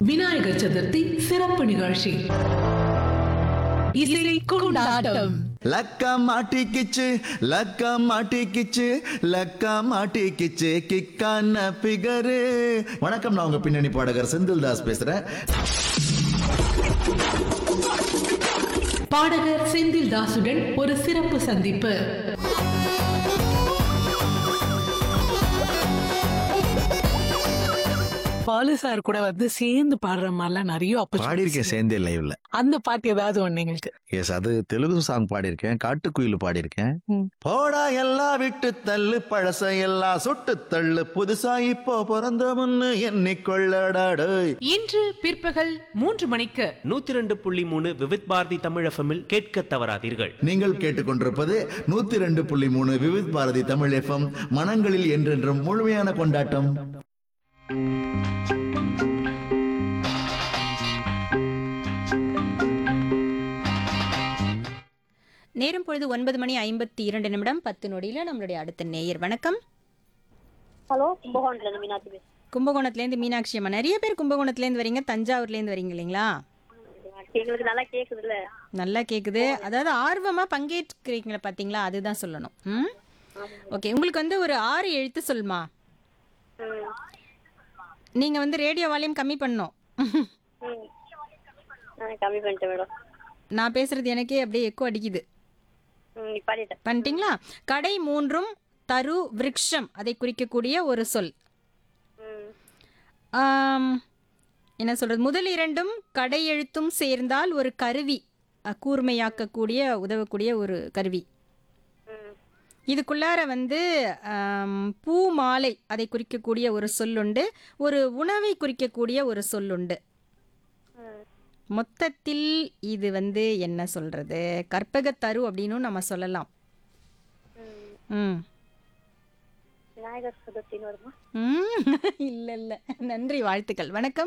விநாயகர் சதுர்த்தி சிறப்பு நிகழ்ச்சி இசை கொண்டாட்டம் லக்கா மாட்டிக்கிச்சு லக்கா மாட்டிக்கிச்சு லக்கா மாட்டிக்கிச்சு கிக்கான பிகரு வணக்கம் நான் உங்க பின்னணி பாடகர் செந்தில் தாஸ் பேசுறேன் பாடகர் செந்தில் தாசுடன் ஒரு சிறப்பு சந்திப்பு பாலு சார் கூட வந்து சேர்ந்து பாடுற மாதிரிலாம் நிறைய opportunities பாடியிருக்கேன் இருக்கு. சேர்ந்தே லைவ்ல அந்த பாட்டு ஏதாவது ஒண்ணு எங்களுக்கு எஸ் அது தெலுங்கு சாங் பாடியிருக்கேன் காட்டுக்குயில் பாடியிருக்கேன் ம். போடா எல்லாம் விட்டு தள்ளு பழச எல்லாம் சுட்டு தள்ளு புதுசா இப்போ பிறந்த முன்னு எண்ணிக்கொள்ளடாடு இன்று பிற்பகல் மூன்று மணிக்கு நூத்தி ரெண்டு புள்ளி மூணு விவித் பாரதி தமிழ் எஃப்எம்மில் கேட்க தவறாதீர்கள் நீங்கள் கேட்டுக்கொண்டிருப்பது நூத்தி ரெண்டு புள்ளி மூணு விவித் பாரதி தமிழ் எஃப்எம் மனங்களில் என்றென்றும் முழுமையான கொண்டாட்டம் நேரம் பொழுது ஒன்பது மணி ஐம்பத்தி இரண்டு நிமிடம் பத்து நொடியில் நம்மளுடைய அடுத்த நேயர் வணக்கம் ஹலோ கும்பகோணத்துல இருந்து மீனாட்சி பேசுறேன் கும்பகோணத்துலேருந்து மீனாட்சி அம்மா நிறைய பேர் கும்பகோணத்துலேருந்து வரீங்க தஞ்சாவூர்லேருந்து வரீங்க இல்லைங்களா எங்களுக்கு நல்லா கேக்குதுல்ல நல்லா கேட்குது அதாவது ஆர்வமாக பங்கேற்கிறீங்களா பார்த்தீங்களா அதுதான் சொல்லணும் ம் ஓகே உங்களுக்கு வந்து ஒரு ஆறு எழுத்து சொல்லுமா ம் நீங்கள் வந்து ரேடியோ வால்யூம் கம்மி பண்ணணும் ம் நான் கம்மி பண்ணிட்டேன் மேடம் நான் பேசுறது எனக்கே அப்படியே எக்கோ அடிக்குது ம் நிப்பாட்டிட்டேன் பண்ணிட்டீங்களா கடை மூன்றும் தரு விருட்சம் அதை குறிக்கக்கூடிய ஒரு சொல் ம் ஆம், என்ன சொல்றது முதல் இரண்டும் கடை எழுத்தும் சேர்ந்தால் ஒரு கருவி அஹ், கூர்மையாக்கக்கூடிய உதவக்கூடிய ஒரு கருவி ம் இதுக்குள்ளார வந்து ஆம், பூ மாலை அதை குறிக்கக்கூடிய ஒரு சொல்லுண்டு ஒரு உணவை குறிக்கக்கூடிய ஒரு சொல்லுண்டு ம் மொத்தத்தில் இது வந்து என்ன சொல்றது கற்பகத்தரு அப்படின்னும் நம்ம சொல்லலாம் ம் ம் விநாயகர் சதுர்த்தின்னு வருமா ம் இல்லை இல்லை நன்றி வாழ்த்துக்கள் வணக்கம்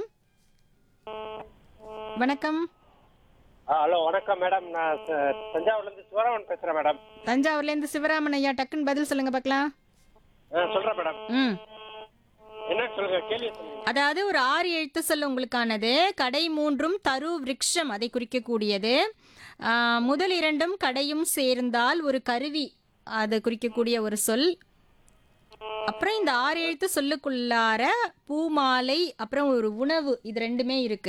வணக்கம் ஹலோ வணக்கம் மேடம் நான் ச- தஞ்சாவூர்ல இருந்து சிவராமன் பேசுறேன் மேடம் தஞ்சாவூர்லேருந்து சிவராமன் ஐயா டக்குன்னு பதில் சொல்லுங்க பார்க்கலாம் ஆ, சொல்றேன் மேடம் ம் என்ன சொல்லுங்க கேள்வி சொல்லுங்க அதாவது ஒரு ஆறு எழுத்து சொல் உங்களுக்கானது கடை மூன்றும் தரு விருட்சம் அதை குறிக்கக்கூடியது ஆ, முதல் இரண்டும் கடையும் சேர்ந்தால் ஒரு கருவி அதை குறிக்கக்கூடிய ஒரு சொல் அப்புறம் இந்த ஆறு எழுத்து சொல்லுக்குள்ளார பூமாலை அப்புறம் ஒரு உணவு இது ரெண்டுமே இருக்கு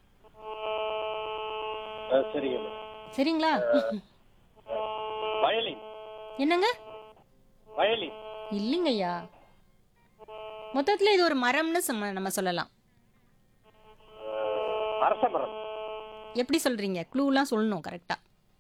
ஆ, சரிங்க மேடம் சரிங்களா வயலின் என்னங்க வயலின் இல்லைங்கய்யா மொத்தத்தில் இது ஒரு மரம்னு சொம்ம- நம்ம சொல்லலாம் ஆ, அரச மரம் எப்படி சொல்றீங்க க்ளூலாம் சொல்லணும் கரெக்டா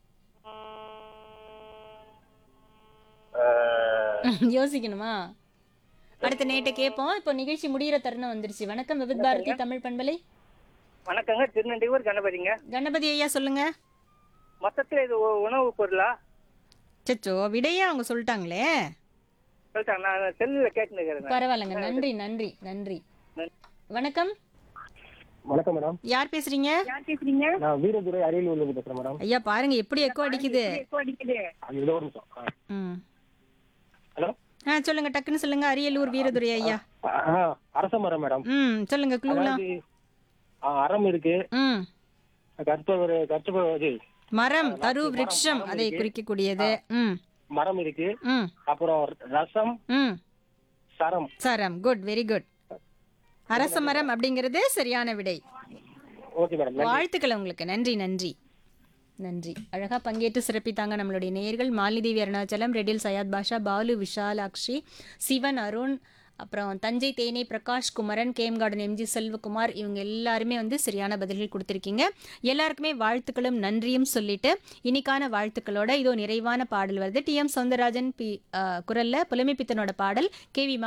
ஆ, யோசிக்கணுமா அடுத்த நேட்டை கேட்போம் இப்போ நிகழ்ச்சி முடியிற தருணம் வந்துருச்சு வணக்கம் விவித் பாரதி தமிழ் பண்பலை வணக்கங்க திருநெண்டியூர் கணபதிங்க கணபதி ஐயா சொல்லுங்க மொத்தத்துல இது உ- உணவு பொருளா சச்சோ விடையே அவங்க சொல்லிட்டாங்களே சொல்லிட்டாங்க நான் செல்லுல கேட்டுன்னு பரவாயில்லைங்க நன்றி நன்றி நன்றி வணக்கம் வணக்கம் மேடம் யார் பேசுறீங்க யார் பேசுறீங்க நான் வீரதுரை அரியலூர்ல இருந்து பேசுறேன் மேடம் ஐயா பாருங்க எப்படி எக்கோ அடிக்குது எப்போ அடிக்குது அது ஏதோ ஒரு நிமிஷம் ஆ. ம் ஹலோ ஆ சொல்லுங்க டக்குன்னு சொல்லுங்க அரியலூர் வீரதுரை ஐயா ஆ, அரச மரம் மேடம் ம் சொல்லுங்க க்ளூலாம் அதாவது ஆ, அறம் இருக்கு ம் கற்பவர் கற்பவர் மரம் தரு விருட்சம் அதை குறிக்கக்கூடியது ம் மரம் இருக்கு ம் அப்புறம் ரசம் ம் சரம் சரம் குட் வெரி குட் அரச மரம் அப்படிங்கிறது சரியான விடை ஓகே மேடம் நன்றி. வாழ்த்துக்கள் உங்களுக்கு நன்றி நன்றி நன்றி அழகா பங்கேற்று சிறப்பித்தாங்க நம்மளுடைய நேயர்கள் மாலிதேவி அருணாச்சலம் ரெடில் சையத் பாஷா பாலு விஷாலாக்ஷி சிவன் அருண் அப்புறம் Thanjai Theni Prakash Kumaran game garden M G Selvakumar இவங்க எல்லாருமே வந்து சரியான பதில்கள் கொடுத்துருக்கீங்க எல்லாருக்குமே வாழ்த்துக்களும் நன்றியும் சொல்லிட்டு இன்னைக்கான வாழ்த்துக்களோட இதோ நிறைவான பாடல் வருது டி எம் சௌந்தரராஜன் பி அஹ், குரல்ல புலமைப்பித்தனோட பாடல் கே வி